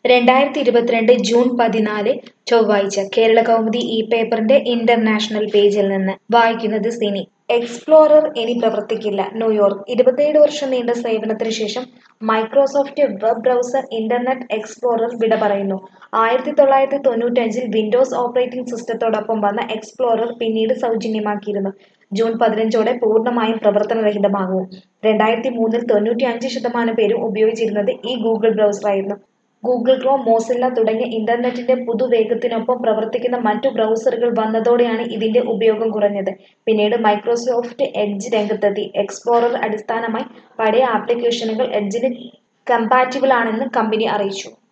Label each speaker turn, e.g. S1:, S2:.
S1: രണ്ടായിരത്തി ഇരുപത്തിരണ്ട് ജൂൺ പതിനാല് ചൊവ്വാഴ്ച കേരള കൗമുദി ഈ പേപ്പറിന്റെ ഇന്റർനാഷണൽ പേജിൽ നിന്ന് വായിക്കുന്നത് സിനി എക്സ്പ്ലോറർ ഇനി പ്രവർത്തിക്കില്ല ന്യൂയോർക്ക് ഇരുപത്തിയേഴ് വർഷം നീണ്ട സേവനത്തിന് ശേഷം Microsoft web browser Internet Explorer വിട പറയുന്നു ആയിരത്തി തൊള്ളായിരത്തി തൊണ്ണൂറ്റഞ്ചിൽ വിൻഡോസ് ഓപ്പറേറ്റിംഗ് സിസ്റ്റത്തോടൊപ്പം വന്ന എക്സ്പ്ലോറർ പിന്നീട് സൗജന്യമാക്കിയിരുന്നു ജൂൺ പതിനഞ്ചോടെ പൂർണ്ണമായും പ്രവർത്തനരഹിതമാകും രണ്ടായിരത്തി മൂന്നിൽ തൊണ്ണൂറ്റി അഞ്ച് ശതമാനം പേരും ഉപയോഗിച്ചിരുന്നത് ഈ ഗൂഗിൾ ബ്രൗസറായിരുന്നു ഗൂഗിൾ ക്രോം മോസില്ല തുടങ്ങിയ ഇന്റർനെറ്റിന്റെ പുതുവേഗത്തിനൊപ്പം പ്രവർത്തിക്കുന്ന മറ്റു ബ്രൗസറുകൾ വന്നതോടെയാണ് ഇതിന്റെ ഉപയോഗം കുറഞ്ഞത് പിന്നീട് മൈക്രോസോഫ്റ്റ് എഡ്ജ് രംഗത്തെത്തി എക്സ്പ്ലോറർ അടിസ്ഥാനമായി പഴയ ആപ്ലിക്കേഷനുകൾ എഡ്ജിന് കമ്പാറ്റിബിൾ ആണെന്ന് കമ്പനി അറിയിച്ചു